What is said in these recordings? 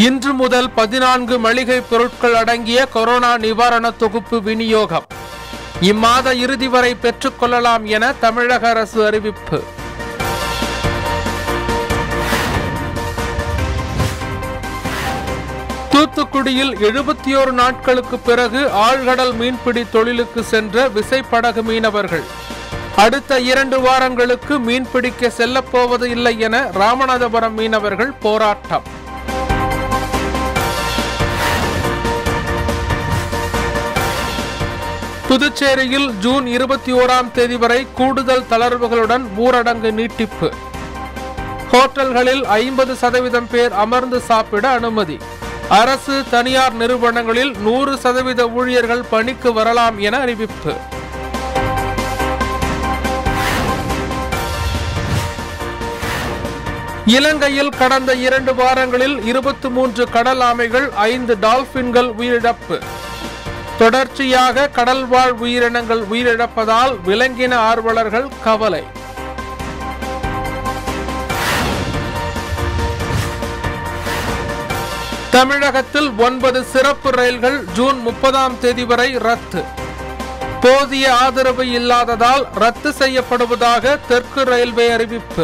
இன்று முதல் பதினான்கு மளிகை பொருட்கள் அடங்கிய கொரோனா நிவாரண தொகுப்பு விநியோகம் இம்மாத இறுதி வரை பெற்றுக்கொள்ளலாம் என தமிழக அரசு அறிவிப்பு தூத்துக்குடியில் எழுபத்தி ஓரு நாட்களுக்கு பிறகு ஆழ்கடல் மீன்பிடி தொழிலுக்கு சென்ற விசைப்படகு மீனவர்கள் அடுத்த இரண்டு வாரங்களுக்கு மீன்பிடிக்க செல்லப்போவது இல்லை என ராமநாதபுரம் மீனவர்கள் போராட்டம் புதுச்சேரியில் ஜூன் இருபத்தி ஓராம் தேதி வரை கூடுதல் தளர்வுகளுடன் ஊரடங்கு நீட்டிப்பு ஹோட்டல்களில் ஐம்பது சதவீதம் பேர் அமர்ந்து சாப்பிட அனுமதி அரசு தனியார் நிறுவனங்களில் நூறு சதவீத ஊழியர்கள் பணிக்கு வரலாம் என அறிவிப்பு இலங்கையில் கடந்த இரண்டு வாரங்களில் இருபத்தி மூன்று கடல் ஆமைகள் ஐந்து டால்பின்கள் உயிரிழப்பு தொடர்ச்சியாக கடல்வாழ் உயிரினங்கள் உயிரிழப்பதால் விலங்கின ஆர்வலர்கள் கவலை தமிழகத்தில் ஒன்பது சிறப்பு ரயில்கள் ஜூன் முப்பதாம் தேதி வரை ரத்து போதிய ஆதரவு இல்லாததால் ரத்து செய்யப்படுவதாக தெற்கு ரயில்வே அறிவிப்பு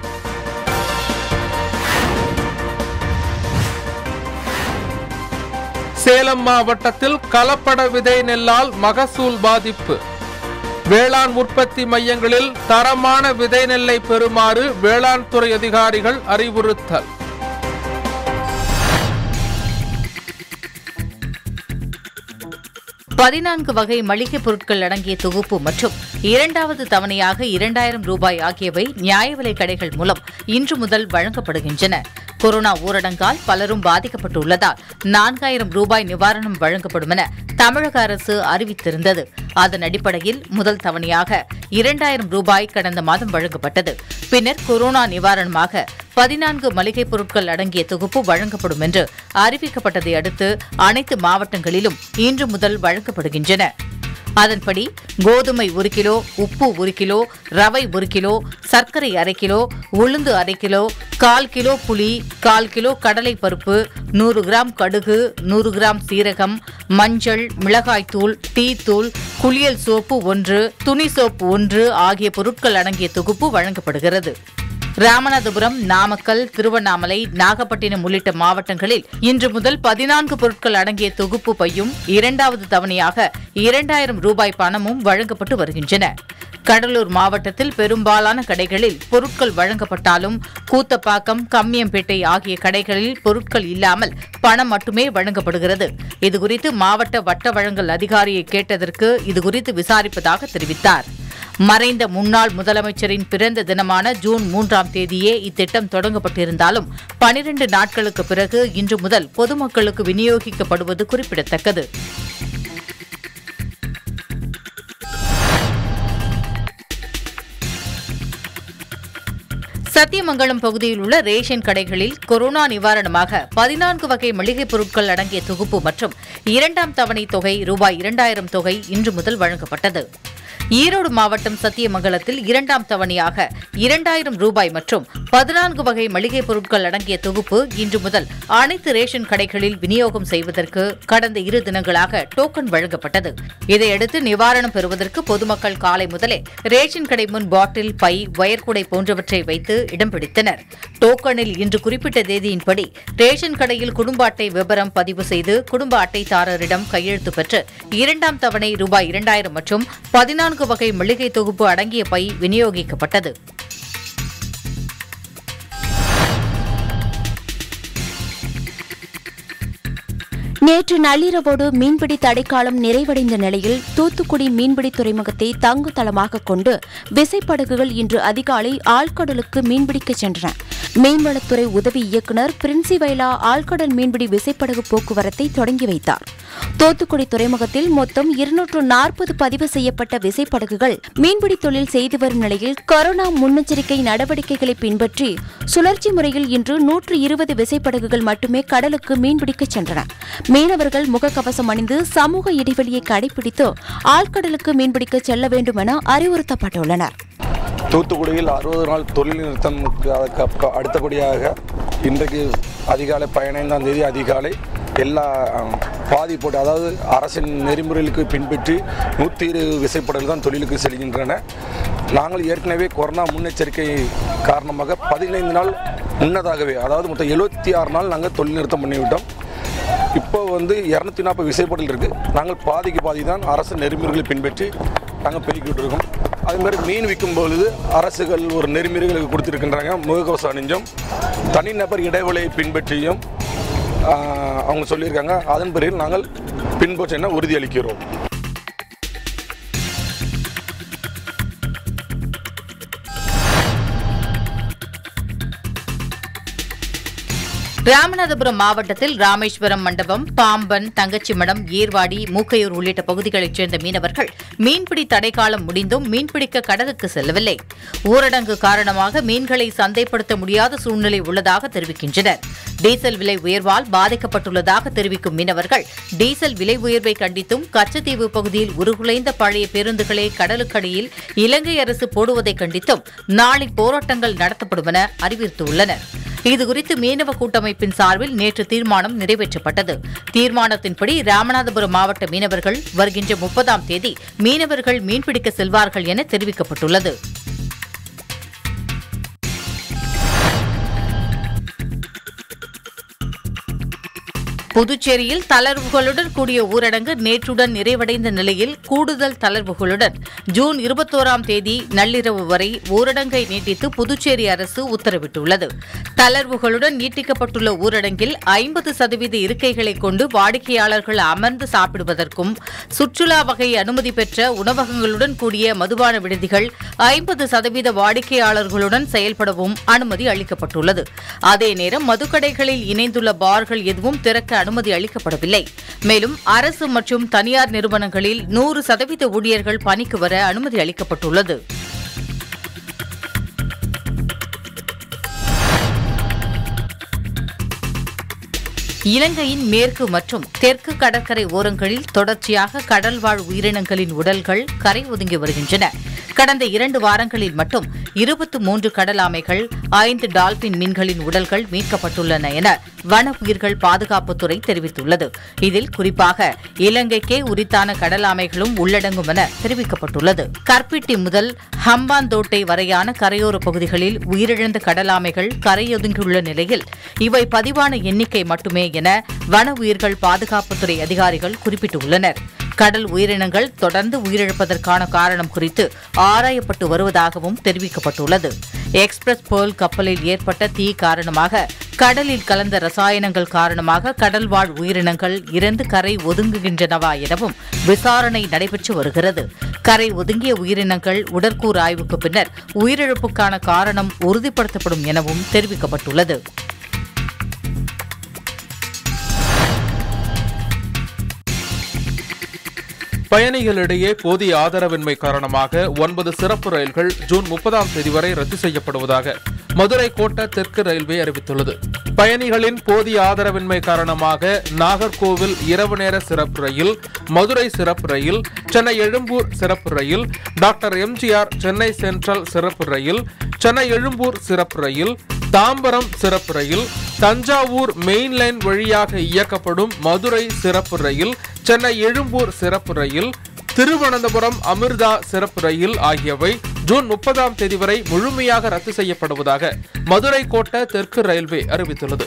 சேலம் மாவட்டத்தில் கலப்பட விதை நெல்லால் மகசூல் பாதிப்பு வேளாண் உற்பத்தி மையங்களில் தரமான விதை நெல்லை பெறுமாறு வேளாண் துறை அதிகாரிகள் அறிவுறுத்தல் பதினான்கு வகை மளிகை பொருட்கள் அடங்கிய தொகுப்பு மற்றும் இரண்டாவது தவணையாக இரண்டாயிரம் ரூபாய் ஆகியவை நியாய விலைக் கடைகள் மூலம் இன்று முதல் வழங்கப்படுகின்றன கொரோனா ஊரடங்கால் பலரும் பாதிக்கப்பட்டுள்ளதால் நான்காயிரம் ரூபாய் நிவாரணம் வழங்கப்படும் என தமிழக அரசு அறிவித்திருந்தது அதன் அடிப்படையில் முதல் தவணையாக இரண்டாயிரம் ரூபாய் கடந்த மாதம் வழங்கப்பட்டது பின்னர் கொரோனா நிவாரணமாக பதினான்கு மளிகை பொருட்கள் அடங்கிய தொகுப்பு வழங்கப்படும் என்று அறிவிக்கப்பட்டதை அடுத்து அனைத்து மாவட்டங்களிலும் இன்று முதல் வழங்கப்படுகின்றன அதன்படி கோதுமை ஒரு கிலோ உப்பு ஒரு கிலோ ரவை ஒரு கிலோ சர்க்கரை அரை கிலோ உளுந்து அரை கிலோ கால் கிலோ புளி கால் கிலோ கடலை பருப்பு நூறு கிராம் கடுகு நூறு கிராம் சீரகம் மஞ்சள் மிளகாய்த்தூள் டீ தூள் குளியல் சோப்பு ஒன்று துணி சோப்பு ஒன்று ஆகிய பொருட்கள் அடங்கிய தொகுப்பு வழங்கப்படுகிறது ராமநாதபுரம் நாமக்கல் திருவண்ணாமலை நாகப்பட்டினம் உள்ளிட்ட மாவட்டங்களில் இன்று முதல் பதினான்கு பொருட்கள் அடங்கிய தொகுப்பு பையும் இரண்டாவது தவணையாக இரண்டாயிரம் ரூபாய் பணமும் வழங்கப்பட்டு வருகின்றன கடலூர் மாவட்டத்தில் பெரும்பாலான கடைகளில் பொருட்கள் வழங்கப்பட்டாலும் கூத்தப்பாக்கம் கம்மியம்பேட்டை ஆகிய கடைகளில் பொருட்கள் இல்லாமல் பணம் மட்டுமே வழங்கப்படுகிறது இதுகுறித்து மாவட்ட வட்ட வழங்கல் அதிகாரியை கேட்டதற்கு இதுகுறித்து விசாரிப்பதாக தெரிவித்தார் மறைந்த முன்னாள் முதலமைச்சரின் பிறந்த தினமான ஜூன் மூன்றாம் தேதியே இத்திட்டம் தொடங்கப்பட்டிருந்தாலும் பனிரண்டு நாட்களுக்கு பிறகு இன்று முதல் பொதுமக்களுக்கு விநியோகிக்கப்படுவது குறிப்பிடத்தக்கது சத்தியமங்கலம் பகுதியில் உள்ள ரேஷன் கடைகளில் கொரோனா நிவாரணமாக பதினான்கு வகை மளிகைப் பொருட்கள் அடங்கிய தொகுப்பு மற்றும் இரண்டாம் தவணை தொகை ரூபாய் இரண்டாயிரம் தொகை இன்று முதல் வழங்கப்பட்டது ஈரோடு மாவட்டம் சத்தியமங்கலத்தில் இரண்டாம் தவணையாக இரண்டாயிரம் ரூபாய் மற்றும் பதினான்கு வகை மளிகைப் பொருட்கள் அடங்கிய தொகுப்பு இன்று முதல் அனைத்து ரேஷன் கடைகளில் விநியோகம் செய்வதற்கு கடந்த இரு தினங்களாக டோக்கன் வழங்கப்பட்டது இதையடுத்து நிவாரணம் பெறுவதற்கு பொதுமக்கள் காலை முதலே ரேஷன் கடை முன் பாட்டில் பை வயர்குடை போன்றவற்றை வைத்து இடம் பிடித்தனர் டோக்கனில் இன்று குறிப்பிட்ட தேதியின்படி ரேஷன் கடையில் குடும்ப அட்டை விவரம் பதிவு செய்து குடும்ப அட்டைதாரரிடம் கையெழுத்து பெற்று இரண்டாம் தவணை ரூபாய் இரண்டாயிரம் மற்றும் பதினான்கு வகை மளிகை தொகுப்பு அடங்கிய பை விநியோகிக்கப்பட்டது நேற்று நள்ளிரவோடு மீன்பிடி தடைக்காலம் நிறைவடைந்த நிலையில் தூத்துக்குடி மீன்பிடி துறைமுகத்தை தங்கு தளமாக கொண்டு விசைப்படகுகள் இன்று அதிகாலை ஆழ்கடலுக்கு மீன்பிடிக்கச் சென்றன மீன்வளத்துறை உதவி இயக்குநர் பிரின்சிவைலா ஆழ்கடல் மீன்பிடி விசைப்படகு போக்குவரத்தை தொடங்கி வைத்தார் தூத்துக்குடி துறைமுகத்தில் மொத்தம் இருநூற்று நாற்பது பதிவு செய்யப்பட்ட விசைப்படகுகள் மீன்பிடி தொழில் செய்து வரும் நிலையில் கொரோனா முன்னெச்சரிக்கை நடவடிக்கைகளை பின்பற்றி சுழற்சி முறையில் இன்று நூற்று இருபது விசைப்படகுகள் மட்டுமே கடலுக்கு மீன்பிடிக்கச் சென்றன மீனவர்கள் முகக்கவசம் அணிந்து சமூக இடைவெளியை கடைபிடித்து ஆழ்கடலுக்கு மீன்பிடிக்க செல்ல வேண்டும் என அறிவுறுத்தப்பட்டுள்ளனர் தூத்துக்குடியில் அறுபது நாள் தொழில் நிறுத்தம் அதுக்கு அப்புறம் அடுத்தபடியாக இன்றைக்கு அதிகாலை பதினைந்தாம் தேதி அதிகாலை எல்லா அஹ், பாதிப்போட்டு அதாவது அரசின் நெறிமுறைகளுக்கு பின்பற்றி நூற்றி இருபது விசைப்படகுகள் தான் தொழிலுக்கு செல்கின்றன நாங்கள் ஏற்கனவே கொரோனா முன்னெச்சரிக்கை காரணமாக பதினைந்து நாள் முன்னதாகவே அதாவது மொத்தம் எழுபத்தி ஆறு நாள் நாங்கள் தொழில் நிறுத்தம் பண்ணிவிட்டோம் இப்போ வந்து இரநூத்தி நாற்பது விசைப்படல் இருக்குது நாங்கள் பாதிக்கு பாதி தான் அரசு நெறிமுறைகளை பின்பற்றி நாங்கள் பெருக்கிட்டு இருக்கோம் அதே மாதிரி மீன் விற்கும் பொழுது அரசுகள் ஒரு நெறிமுறைகளுக்கு கொடுத்துருக்கின்றாங்க முகக்கவசம் அணிஞ்சும் தனிநபர் இடைவெளியை பின்பற்றியும் ஆஹ், அவங்க சொல்லியிருக்காங்க அதன் பிறகு நாங்கள் பின்பற்ற உறுதியளிக்கிறோம் ராமநாதபுரம் மாவட்டத்தில் ராமேஸ்வரம் மண்டபம் பாம்பன் தங்கச்சிமடம் ஏர்வாடி மூக்கையூர் உள்ளிட்ட பகுதிகளைச் சேர்ந்த மீனவர்கள் மீன்பிடி தடைக்காலம் முடிந்தும் மீன்பிடிக்க கடலுக்கு செல்லவில்லை ஊரடங்கு காரணமாக மீன்களை சந்தைப்படுத்த முடியாத சூழ்நிலை உள்ளதாக தெரிவிக்கின்றனர் டீசல் விலை உயர்வால் பாதிக்கப்பட்டுள்ளதாக தெரிவிக்கும் மீனவர்கள் டீசல் விலை உயர்வை கண்டித்தும் கச்சத்தீவு பகுதியில் உருகுலைந்த பழைய பேருந்துகளை கடலுக்கடியில் இலங்கை அரசு போடுவதை கண்டித்தும் நாளை போராட்டங்கள் நடத்தப்படும் என அறிவித்துள்ளனர் இதுகுறித்து மீனவ கூட்டமைப்பின் சார்பில் நேற்று தீர்மானம் நிறைவேற்றப்பட்டது தீர்மானத்தின்படி ராமநாதபுரம் மாவட்ட மீனவர்கள் வருகின்ற முப்பதாம் தேதி மீனவர்கள் மீன்பிடிக்க செல்வார்கள் என தெரிவிக்கப்பட்டுள்ளது புதுச்சேரியில் தளர்வுகளுடன் கூடிய ஊரடங்கு நேற்றுடன் நிறைவடைந்த நிலையில் கூடுதல் தளர்வுகளுடன் ஜூன் இருபத்தோராம் தேதி நள்ளிரவு வரை ஊரடங்கை நீட்டித்து புதுச்சேரி அரசு உத்தரவிட்டுள்ளது தளர்வுகளுடன் நீட்டிக்கப்பட்டுள்ள ஊரடங்கில் ஐம்பது சதவீத இருக்கைகளை கொண்டு வாடிக்கையாளர்கள் அமர்ந்து சாப்பிடுவதற்கும் சுற்றுலா வகை அனுமதி பெற்ற உணவகங்களுடன் கூடிய மதுபான விடுதிகள் ஐம்பது சதவீத வாடிக்கையாளர்களுடன் செயல்படவும் அனுமதி அளிக்கப்பட்டுள்ளது அதே நேரம் மதுக்கடைகளில் இணைந்துள்ள பார்கள் எதுவும் திறக்க அனுமதி அளிக்கப்படவில்லை மேலும் அரசு மற்றும் தனியார் நிறுவனங்களில் நூறு சதவீத ஊழியர்கள் பணிக்கு வர அனுமதி அளிக்கப்பட்டுள்ளது இலங்கையின் மேற்கு மற்றும் தெற்கு கடற்கரை ஓரங்களில் தொடர்ச்சியாக கடல்வாழ் உயிரினங்களின் உடல்கள் கரை ஒதுங்கி வருகின்றன கடந்த இரண்டு வாரங்களில் மட்டும் இருபத்து மூன்று கடல் ஆமைகள் ஐந்து டால்பின் மீன்களின் உடல்கள் மீட்கப்பட்டுள்ளன என வன உயிர்கள் பாதுகாப்புத்துறை தெரிவித்துள்ளது இதில் குறிப்பாக இலங்கைக்கே உரித்தான கடல் ஆமைகளும் உள்ளடங்கும் என தெரிவிக்கப்பட்டுள்ளது கற்பிட்டி முதல் ஹம்பாந்தோட்டை வரையான கரையோர பகுதிகளில் உயிரிழந்த கடல் ஆமைகள் கரையொதுங்கியுள்ள நிலையில் இவை பதிவான எண்ணிக்கை மட்டுமே என வன உயிர்கள் பாதுகாப்புத்துறை அதிகாரிகள் குறிப்பிட்டுள்ளனர் கடல் உயிரினங்கள் தொடர்ந்து உயிரிழப்பதற்கான காரணம் குறித்து ஆராயப்பட்டு வருவதாகவும் தெரிவிக்கப்பட்டுள்ளது எக்ஸ்பிரஸ் பேர்ல் கப்பலில் ஏற்பட்ட தீ காரணமாக கடலில் கலந்த ரசாயனங்கள் காரணமாக கடல்வாழ் உயிரினங்கள் இறந்து கரை ஒதுங்குகின்றனவா எனவும் விசாரணை நடைபெற்று வருகிறது கரை ஒதுங்கிய உயிரினங்கள் உடற்கூறு ஆய்வுக்கு பின்னர் உயிரிழப்புக்கான காரணம் உறுதிப்படுத்தப்படும் எனவும் தெரிவிக்கப்பட்டுள்ளது பயணிகளிடையே போதிய ஆதரவின்மை காரணமாக ஒன்பது சிறப்பு ரயில்கள் ஜூன் முப்பதாம் தேதி வரை ரத்து செய்யப்படுவதாக மதுரை கோட்ட தெற்கு ரயில்வே அறிவித்துள்ளது பயணிகளின் போதிய ஆதரவின்மை காரணமாக நாகர்கோவில் இரவு நேர சிறப்பு ரயில் மதுரை சிறப்பு ரயில் சென்னை எழும்பூர் சிறப்பு ரயில் டாக்டர் எம்ஜிஆர் சென்னை சென்ட்ரல் சிறப்பு ரயில் சென்னை எழும்பூர் சிறப்பு ரயில் தாம்பரம் சிறப்பு ரயில் தஞ்சாவூர் மெயின் லைன் வழியாக இயக்கப்படும் மதுரை சிறப்பு ரயில் சென்னை எழும்பூர் சிறப்பு ரயில் திருவனந்தபுரம் அமிர்தா சிறப்பு ரயில் ஆகியவை ஜூன் முப்பதாம் தேதி வரை முழுமையாக ரத்து செய்யப்படுவதாக மதுரை கோட்ட தெற்கு ரயில்வே அறிவித்துள்ளது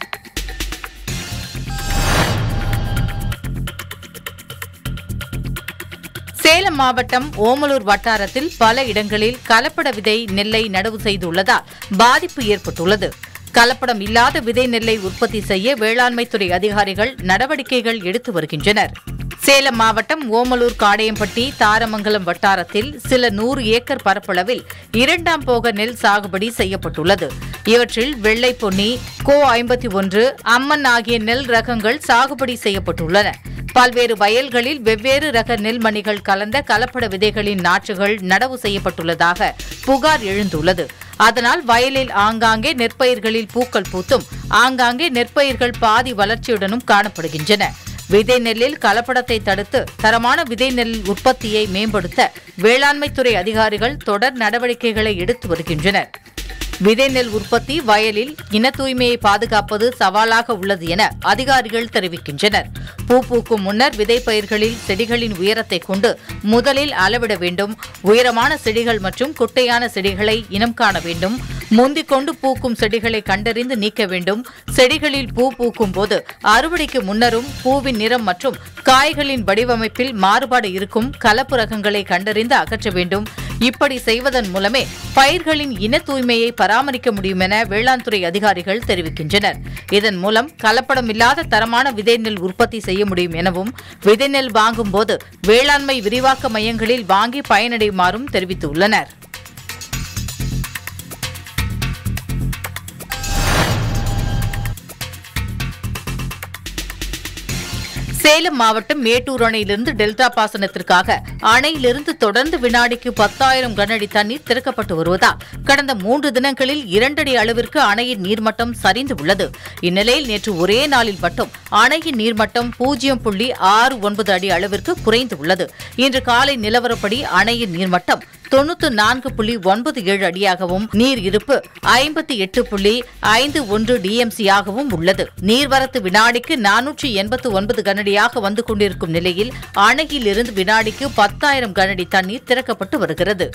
சேலம் மாவட்டம் ஓமலூர் வட்டாரத்தில் பல இடங்களில் கலப்பட விதை நெல்லை நடவு செய்துள்ளதால் பாதிப்பு ஏற்பட்டுள்ளது கலப்படம் இல்லாத விதை நெல்லை உற்பத்தி செய்ய வேளாண்மைத்துறை அதிகாரிகள் நடவடிக்கைகள் எடுத்து வருகின்றனர் சேலம் மாவட்டம் ஓமலூர் காடையம்பட்டி தாரமங்கலம் வட்டாரத்தில் சில நூறு ஏக்கர் பரப்பளவில் இரண்டாம் போக நெல் சாகுபடி செய்யப்பட்டுள்ளது இவற்றில் வெள்ளை பொன்னி கோ ஐம்பத்தி ஒன்று அம்மன் ஆகிய நெல் ரகங்கள் சாகுபடி செய்யப்பட்டுள்ளன பல்வேறு வயல்களில் வெவ்வேறு ரக நெல்மணிகள் கலந்த கலப்பட விதைகளின் நாற்றுகள் நடவு செய்யப்பட்டுள்ளதாக புகார் எழுந்துள்ளது அதனால் வயலில் ஆங்காங்கே நெற்பயிர்களில் பூக்கள் பூத்தும் ஆங்காங்கே நெற்பயிர்கள் பாதி வளர்ச்சியுடனும் காணப்படுகின்றன விதை நெல்லில் கலப்படத்தை தடுத்து தரமான விதை நெல் உற்பத்தியை மேம்படுத்த வேளாண்மைத்துறை அதிகாரிகள் தொடர் நடவடிக்கைகளை எடுத்து வருகின்றனர் விதை நெல் உற்பத்தி வயலில் இன தூய்மையை பாதுகாப்பது சவாலாக உள்ளது என அதிகாரிகள் தெரிவிக்கின்றனர் பூ பூக்கும் முன்னர் விதை பயிர்களில் செடிகளின் உயரத்தை கொண்டு முதலில் அளவிட வேண்டும் உயரமான செடிகள் மற்றும் குட்டையான செடிகளை இனம் காண வேண்டும் முந்திக் கொண்டு பூக்கும் செடிகளை கண்டறிந்து நீக்க வேண்டும் செடிகளில் பூ பூக்கும் போது அறுவடைக்கு முன்னரும் பூவின் நிறம் மற்றும் காய்களின் வடிவமைப்பில் மாறுபாடு இருக்கும் கலப்பு ரகங்களை கண்டறிந்து அகற்ற வேண்டும் இப்படி செய்வதன் மூலமே பயிர்களின் இன தூய்மையை பராமரிக்க முடியும் என வேளாண் துறை அதிகாரிகள் தெரிவிக்கின்றனர் இதன் மூலம் கலப்படம் இல்லாத தரமான விதை நெல் உற்பத்தி செய்ய முடியும் எனவும் விதை நெல் வாங்கும் போது வேளாண்மை விரிவாக்க மையங்களில் வாங்கி பயனடையுமாறும் தெரிவித்துள்ளனர் சேலம் மாவட்டம் மேட்டூர் அணையிலிருந்து டெல்டா பாசனத்திற்காக அணையிலிருந்து தொடர்ந்து வினாடிக்கு பத்தாயிரம் கனஅடி தண்ணீர் திறக்கப்பட்டு வருவதால் கடந்த மூன்று தினங்களில் இரண்டடி அளவிற்கு அணையின் நீர்மட்டம் சரிந்து உள்ளது இந்நிலையில் நேற்று ஒரே நாளில் மட்டும் அணையின் நீர்மட்டம் பூஜ்ஜியம் புள்ளி ஆறு ஒன்பது அடி அளவிற்கு குறைந்து உள்ளது இன்று காலை நிலவரப்படி அணையின் நீர்மட்டம் தொண்ணூற்று நான்கு புள்ளி ஒன்பது ஏழு அடியாகவும் நீர் இருப்பு ஐம்பத்தி எட்டு புள்ளி ஐந்து ஒன்று டிஎம்சியாகவும் உள்ளது நீர்வரத்து வினாடிக்கு நானூற்றி எண்பத்து ஒன்பது கனடியாக வந்து கொண்டிருக்கும் நிலையில் அணையில் இருந்து வினாடிக்கு பத்தாயிரம் கனடி தண்ணீர் திறக்கப்பட்டு வருகிறது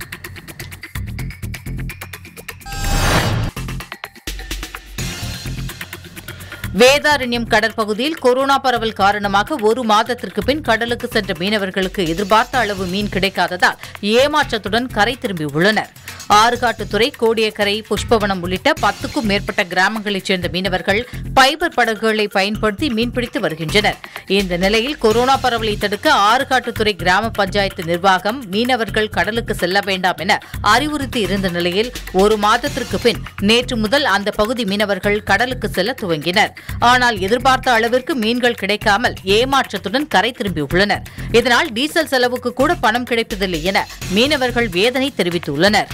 வேதாரண்யம் கடற்பகுதியில் கொரோனா பரவல் காரணமாக ஒரு மாதத்திற்கு பின் கடலுக்கு சென்ற மீனவர்களுக்கு எதிர்பார்த்த அளவு மீன் கிடைக்காததால் ஏமாற்றத்துடன் கரை திரும்பியுள்ளனர் ஆறுகாட்டுத்துறை கோடியக்கரை புஷ்பவனம் உள்ளிட்ட பத்துக்கும் மேற்பட்ட கிராமங்களைச் சேர்ந்த மீனவர்கள் பைபர் படகுகளை பயன்படுத்தி மீன்பிடித்து வருகின்றனர் இந்த நிலையில் கொரோனா பரவலை தடுக்க ஆறுகாட்டுத்துறை கிராம பஞ்சாயத்து நிர்வாகம் மீனவர்கள் கடலுக்கு செல்ல வேண்டாம் என அறிவுறுத்தி இருந்த நிலையில் ஒரு மாதத்திற்கு பின் நேற்று முதல் அந்த பகுதி மீனவர்கள் கடலுக்கு செல்ல துவங்கினர் ஆனால் எதிர்பார்த்த அளவிற்கு மீன்கள் கிடைக்காமல் ஏமாற்றத்துடன் கரை திரும்பியுள்ளனர் இதனால் டீசல் செலவுக்கு கூட பணம் கிடைப்பதில்லை என மீனவர்கள் வேதனை தெரிவித்துள்ளனர்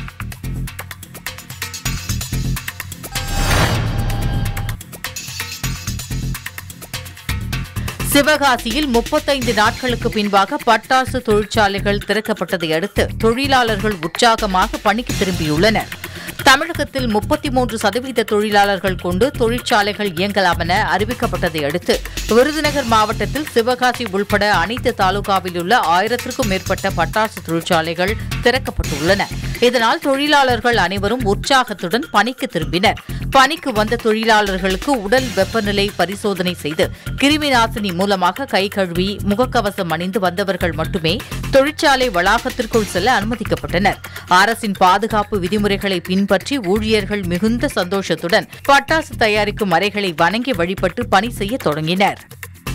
சிவகாசியில் முப்பத்தைந்து நாட்களுக்கு பின்பாக பட்டாசு தொழிற்சாலைகள் திறக்கப்பட்டதை அடுத்து தொழிலாளர்கள் உற்சாகமாக பணிக்கு திரும்பியுள்ளனர் தமிழகத்தில் முப்பத்தி மூன்று சதவீத தொழிலாளர்கள் கொண்டு தொழிற்சாலைகள் இயங்கலாம் என அறிவிக்கப்பட்டதை அடுத்து விருதுநகர் மாவட்டத்தில் சிவகாசி உள்பட அனைத்து தாலுகாவில் உள்ள ஆயிரத்திற்கும் மேற்பட்ட பட்டாசு தொழிற்சாலைகள் திறக்கப்பட்டுள்ளன இதனால் தொழிலாளர்கள் அனைவரும் உற்சாகத்துடன் பணிக்கு திரும்பினர் பணிக்கு வந்த தொழிலாளர்களுக்கு உடல் வெப்பநிலை பரிசோதனை செய்து கிருமி நாசினி மூலமாக கை கழுவி முகக்கவசம் அணிந்து வந்தவர்கள் மட்டுமே தொழிற்சாலை வளாகத்திற்குள் செல்ல அனுமதிக்கப்பட்டனர் அரசின் பாதுகாப்பு விதிமுறைகளை பின்பற்றி ஊழியர்கள் மிகுந்த சந்தோஷத்துடன் பட்டாசு தயாரிக்கும் அறைகளை வணங்கி வழிபட்டு பணி செய்ய தொடங்கினர்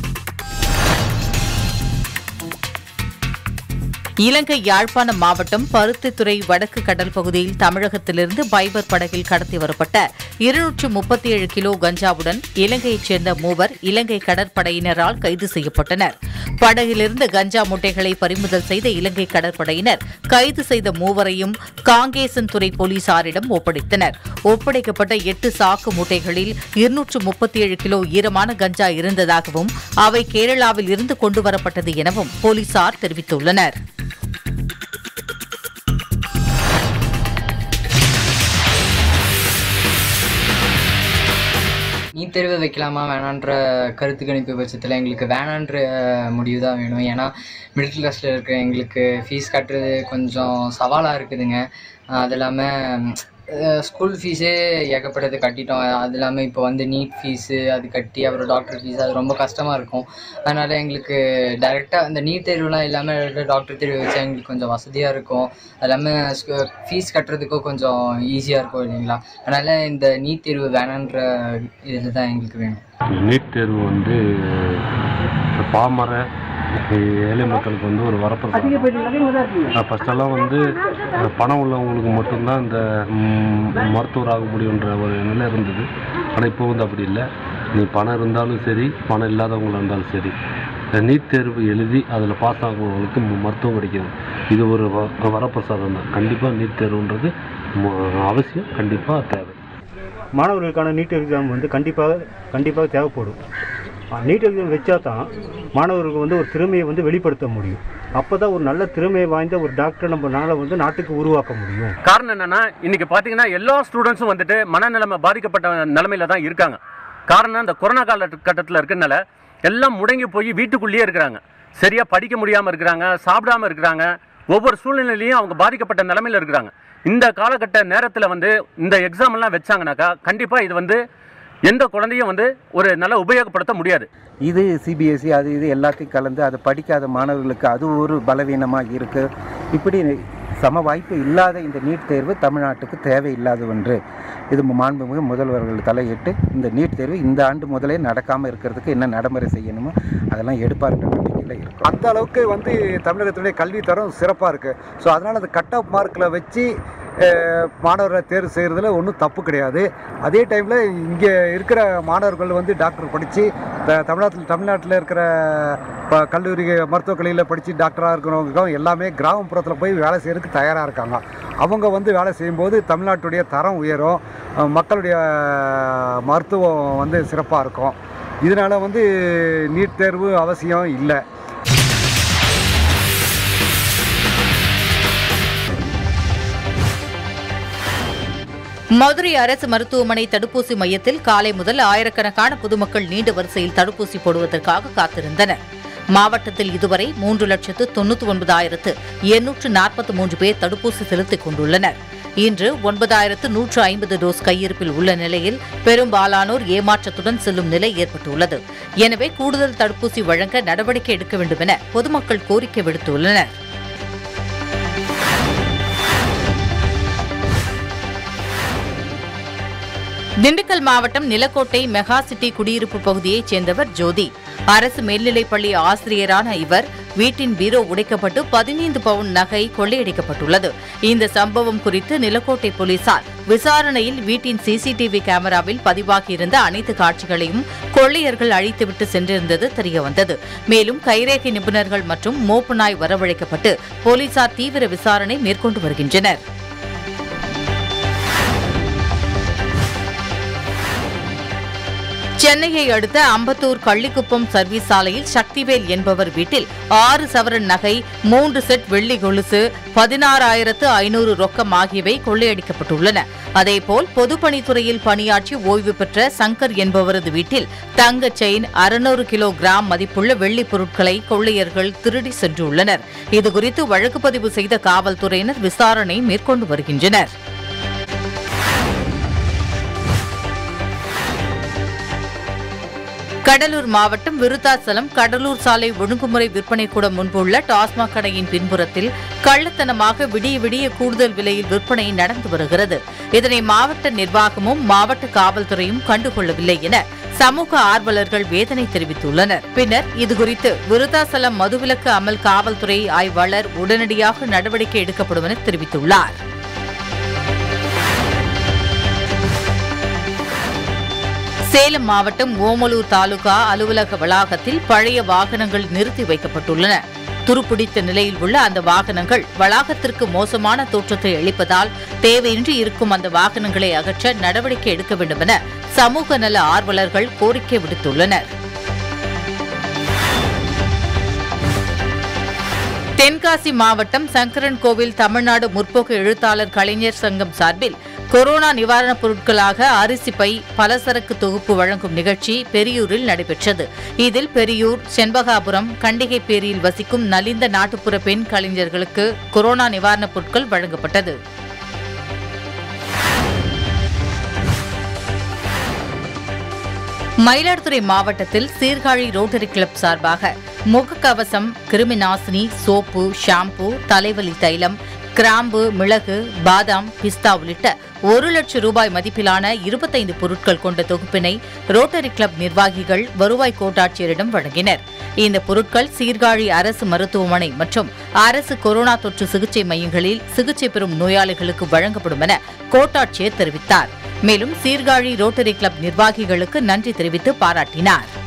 இலங்கை யாழ்ப்பாணம் மாவட்டம் பருத்தித்துறை வடக்கு கடல் பகுதியில் தமிழகத்திலிருந்து பைபர் படகில் கடத்தி வரப்பட்ட இருநூற்று முப்பத்தி ஏழு கிலோ கஞ்சாவுடன் இலங்கையைச் சேர்ந்த மூவர் இலங்கை கடற்படையினரால் கைது செய்யப்பட்டனர் படகிலிருந்து கஞ்சா மூட்டைகளை பறிமுதல் செய்த இலங்கை கடற்படையினர் கைது செய்த மூவரையும் காங்கேசன்துறை போலீசாரிடம் ஒப்படைத்தனர் ஒப்படைக்கப்பட்ட எட்டு சாக்கு மூட்டைகளில் இருநூற்று முப்பத்தி ஏழு கிலோ ஈரமான கஞ்சா இருந்ததாகவும் அவை கேரளாவில் இருந்து கொண்டுவரப்பட்டது எனவும் போலீசார் தெரிவித்துள்ளனர் நீட் தேர்வு வைக்கலாமா வேணான்ற கருத்து கணிப்பு பட்சத்தில் எங்களுக்கு வேணான்ற முடிவு தான் வேணும் ஏன்னா மிடில் கிளாஸில் இருக்கிற எங்களுக்கு ஃபீஸ் கட்டுறது கொஞ்சம் சவாலாக இருக்குதுங்க அது இல்லாமல் ஸ்கூல் ஃபீஸே ஏகப்பட்டது கட்டிட்டோம் அது இல்லாமல் இப்போ வந்து நீட் ஃபீஸு அது கட்டி அப்புறம் டாக்டர் ஃபீஸ் அது ரொம்ப கஷ்டமாக இருக்கும் அதனால் எங்களுக்கு டைரெக்டாக இந்த நீட் தேர்வுலாம் இல்லாமல் direct ஆ டாக்டர் தேர்வு வச்சா எங்களுக்கு கொஞ்சம் வசதியாக இருக்கும் அது இல்லாமல் ஃபீஸ் கட்டுறதுக்கும் கொஞ்சம் ஈஸியாக இருக்கும் இல்லைங்களா அதனால் இந்த நீட் தேர்வு வேணான்ற இதில் தான் எங்களுக்கு வேணும் நீட் தேர்வு வந்து பாமர ஏழை மக்களுக்கு வந்து ஒரு வரப்பிரசாதம் ஃபஸ்ட்டெல்லாம் வந்து அஹ், பணம் உள்ளவங்களுக்கு மட்டும்தான் இந்த ம், மருத்துவர் ஆக முடியுன்ற ஒரு நிலை இருந்தது ஆனால் இப்போ வந்து அப்படி இல்லை நீ பணம் இருந்தாலும் சரி பணம் இல்லாதவங்களா இருந்தாலும் சரி இந்த நீட் தேர்வு எழுதி அதில் பாஸ் ஆகுறவங்களுக்கு ம- மருத்துவம் கிடைக்கிது இது ஒரு வ வரப்பிரசாதம் தான் கண்டிப்பாக நீட் தேர்வுன்றது ம- அவசியம் கண்டிப்பாக தேவை மாணவர்களுக்கான நீட் எக்ஸாம் வந்து கண்டிப்பாக கண்டிப்பாக தேவைப்படும் நீட் எக்ஸாம் வச்சா தான் மாணவர்களுக்கு வந்து ஒரு திறமையை வந்து வெளிப்படுத்த முடியும் அப்போ தான் ஒரு நல்ல திறமை வாய்ந்த ஒரு டாக்டர் நம்மளால வந்து நாட்டுக்கு உருவாக்க முடியும் காரணம் என்னன்னா இன்னைக்கு பார்த்தீங்கன்னா எல்லா ஸ்டூடெண்ட்ஸும் வந்துட்டு மனநிலைமை பாதிக்கப்பட்ட நிலைமையில தான் இருக்காங்க காரணம் இந்த கொரோனா காலகட்டத்தில் இருக்கிறனால எல்லாம் முடங்கி போய் வீட்டுக்குள்ளேயே இருக்கிறாங்க சரியா படிக்க முடியாமல் இருக்கிறாங்க சாப்பிடாம இருக்கிறாங்க ஒவ்வொரு சூழ்நிலையிலையும் அவங்க பாதிக்கப்பட்ட நிலைமையில இருக்கிறாங்க இந்த காலகட்ட நேரத்தில் வந்து இந்த எக்ஸாம் எல்லாம் வச்சாங்கனாக்கா கண்டிப்பாக இது வந்து எந்த குழந்தையும் வந்து ஒரு நல்ல உபயோகப்படுத்த முடியாது இது சிபிஎஸ்சி அது இது எல்லாத்தையும் கலந்து அதை படிக்காத மாணவர்களுக்கு அது ஒரு பலவீனமாக இருக்குது இப்படி சம வாய்ப்பு இல்லாத இந்த நீட் தேர்வு தமிழ்நாட்டுக்கு தேவையில்லாத ஒன்று இது மாண்புமிகு முதல்வர்கள் தலையிட்டு இந்த நீட் தேர்வு இந்த ஆண்டு முதலே நடக்காமல் இருக்கிறதுக்கு என்ன நடைமுறை செய்யணுமோ அதெல்லாம் எடுப்பார்ன்ற நம்பிக்கையில் இருக்கும் அந்த அளவுக்கு வந்து தமிழகத்துடைய கல்வி தரம் சிறப்பாக இருக்குது ஸோ அதனால் அந்த கட் ஆஃப் மார்க்கில் வச்சு அஹ், மாணவரை தேர்வு செய்கிறதுல ஒன்றும் தப்பு கிடையாது அதே டைமில் இங்கே இருக்கிற மாணவர்கள் வந்து டாக்டர் படித்து தமிழ்நாட்டில் தமிழ்நாட்டில் இருக்கிற இப்போ கல்லூரி மருத்துவக் கல்லூரியில் படித்து டாக்டராக இருக்கிறவங்களுக்கும் எல்லாமே கிராமப்புறத்தில் போய் வேலை செய்கிறதுக்கு தயாராக இருக்காங்க அவங்க வந்து வேலை செய்யும்போது தமிழ்நாட்டுடைய தரம் உயரும் அஹ், மக்களுடைய மருத்துவம் வந்து சிறப்பாக இருக்கும் இதனால் வந்து நீட் தேர்வு அவசியம் இல்லை மதுரை அரசு மருத்துவமனை தடுப்பூசி மையத்தில் காலை முதல் ஆயிரக்கணக்கான பொதுமக்கள் நீண்ட வரிசையில் தடுப்பூசி போடுவதற்காக காத்திருந்தனர் மாவட்டத்தில் இதுவரை மூன்று லட்சத்து தொண்ணூற்றி ஒன்பதாயிரத்து எண்ணூற்று நாற்பத்தி மூன்று பேர் தடுப்பூசி செலுத்திக் கொண்டுள்ளனர் இன்று ஒன்பதாயிரத்து நூற்று ஐம்பது டோஸ் கையிருப்பில் உள்ள நிலையில் பெரும்பாலானோர் ஏமாற்றத்துடன் செல்லும் நிலை ஏற்பட்டுள்ளது எனவே கூடுதல் தடுப்பூசி வழங்க நடவடிக்கை எடுக்க வேண்டும் என பொதுமக்கள் கோரிக்கை விடுத்துள்ளனர் திண்டுக்கல் மாவட்டம் நிலக்கோட்டை மெகா சிட்டி குடியிருப்பு பகுதியைச் சேர்ந்தவர் ஜோதி அரசு மேல்நிலைப்பள்ளி ஆசிரியரான இவர் வீட்டின் பீரோ உடைக்கப்பட்டு பதினைந்து பவுன் நகை கொள்ளையடிக்கப்பட்டுள்ளது இந்த சம்பவம் குறித்து நிலக்கோட்டை போலீசார் விசாரணையில் வீட்டின் சிசிடிவி கேமராவில் பதிவாகியிருந்த அனைத்து காட்சிகளையும் கொள்ளையர்கள் அழித்துவிட்டு சென்றிருந்தது தெரியவந்தது மேலும் கைரேகை நிபுணர்கள் மற்றும் மோப்பு நாய் வரவழைக்கப்பட்டு போலீசார் தீவிர விசாரணை மேற்கொண்டு வருகின்றனர் சென்னையை அடுத்த அம்பத்தூர் கள்ளிக்குப்பம் சர்வீஸ் சாலையில் சக்திவேல் என்பவர் வீட்டில் ஆறு சவரன் நகை மூன்று செட் வெள்ளி கொலுசு பதினாறாயிரத்து ஐநூறு ரொக்கம் ஆகியவை கொள்ளையடிக்கப்பட்டுள்ளன அதேபோல் பொதுப்பணித்துறையில் பணியாற்றி ஓய்வு பெற்ற சங்கர் என்பவரது வீட்டில் தங்க செயின் அறுநூறு கிலோ கிராம் மதிப்புள்ள வெள்ளிப் பொருட்களை கொள்ளையர்கள் திருடி சென்றுள்ளனர் இதுகுறித்து வழக்கு பதிவு செய்த காவல்துறையினர் விசாரணை மேற்கொண்டு வருகின்றனர் கடலூர் மாவட்டம் விருத்தாசலம் கடலூர் சாலை ஒழுங்குமுறை விற்பனை கூடம் முன்பு உள்ள டாஸ்மாக் கடையின் பின்புறத்தில் கள்ளத்தனமாக விடிய விடிய கூடுதல் விலையில் விற்பனை நடந்து வருகிறது இதனை மாவட்ட நிர்வாகமும் மாவட்ட காவல்துறையும் கண்டுகொள்ளவில்லை என சமூக ஆர்வலர்கள் வேதனை தெரிவித்துள்ளனர் பின்னர் இதுகுறித்து விருத்தாசலம் மதுவிலக்கு அமல் காவல்துறை ஆய்வாளர் உடனடியாக நடவடிக்கை எடுக்கப்படும் என தெரிவித்துள்ளார் சேலம் மாவட்டம் ஓமலூர் தாலுகா அலுவலக வளாகத்தில் பழைய வாகனங்கள் நிறுத்தி வைக்கப்பட்டுள்ளன துருப்பிடித்த நிலையில் உள்ள அந்த வாகனங்கள் வளாகத்திற்கு மோசமான தோற்றத்தை அளிப்பதால் தேவையின்றி இருக்கும் அந்த வாகனங்களை அகற்ற நடவடிக்கை எடுக்க வேண்டும் என சமூக நல ஆர்வலர்கள் கோரிக்கை விடுத்துள்ளனர் தென்காசி மாவட்டம் சங்கரன் கோவில் தமிழ்நாடு முற்போக்கு எழுத்தாளர் கலைஞர் சங்கம் சார்பில் கொரோனா நிவாரணப் பொருட்களாக அரிசி பை பலசரக்கு தொகுப்பு வழங்கும் நிகழ்ச்சி பெரியூரில் நடைபெற்றது இதில் பெரியூர் செண்பகாபுரம் கண்டிகைப்பேரியில் வசிக்கும் நலிந்த நாட்டுப்புற பெண் கலைஞர்களுக்கு கொரோனா நிவாரணப் பொருட்கள் வழங்கப்பட்டது மயிலாடுதுறை மாவட்டத்தில் சீர்காழி ரோட்டரி கிளப் சார்பாக முகக்கவசம் கிருமி நாசினி சோப்பு ஷாம்பு தலைவலி தைலம் கிராம்பு மிளகு பாதாம் பிஸ்தா உள்ளிட்ட ஒரு லட்சம் ரூபாய் மதிப்பிலான இருபத்தைந்து பொருட்கள் கொண்ட தொகுப்பினை ரோட்டரி கிளப் நிர்வாகிகள் வருவாய் கோட்டாட்சியரிடம் வழங்கினர் இந்த பொருட்கள் சீர்காழி அரசு மருத்துவமனை மற்றும் அரசு கொரோனா தொற்று சிகிச்சை மையங்களில் சிகிச்சை பெறும் நோயாளிகளுக்கு வழங்கப்படும் என கோட்டாட்சியர் தெரிவித்தார் மேலும் சீர்காழி ரோட்டரி கிளப் நிர்வாகிகளுக்கு நன்றி தெரிவித்து பாராட்டினார்